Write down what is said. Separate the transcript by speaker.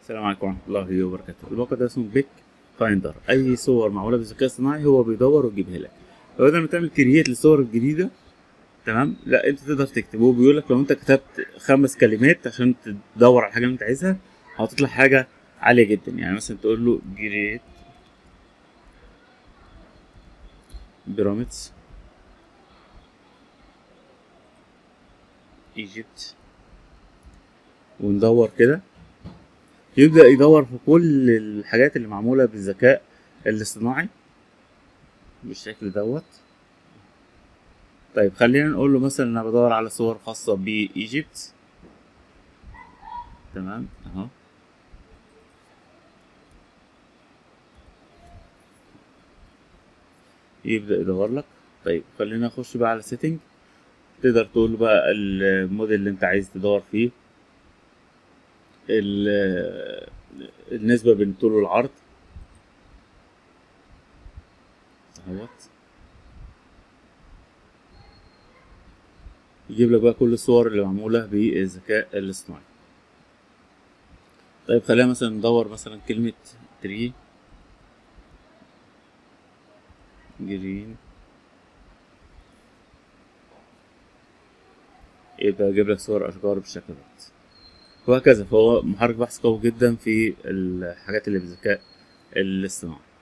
Speaker 1: السلام عليكم ورحمة الله وبركاته الموقع ده اسمه بيك فايندر أي صور معمولة بالذكاء الصناعي هو بيدور ويجيبها لك فبدل ما تعمل كرييت للصور الجديدة تمام لا انت تقدر تكتب هو بيقول لك لو انت كتبت خمس كلمات عشان تدور على الحاجة اللي انت عايزها هتطلع حاجة عالية جدا يعني مثلا تقول له جريت بيراميدز ايجيبت وندور كده يبدأ يدور في كل الحاجات اللي معمولة بالذكاء الاصطناعي بالشكل دوت طيب خلينا نقول له مثلا انا بدور على صور خاصة بإيجيبت تمام اهو يبدأ يدور لك طيب خلينا نخش بقى على سيتنج تقدر تقول له بقى الموديل اللي انت عايز تدور فيه ال- النسبة بين الطول والعرض اهوت يجيب لك بقى كل الصور اللي معمولة بالذكاء الاصطناعي طيب خلينا مثلا ندور مثلا كلمة تري جرين يبقى يجيب لك صور أشجار بالشكل ده وهكذا فهو محرك بحث قوي جدا في الحاجات اللي بالذكاء الاصطناعي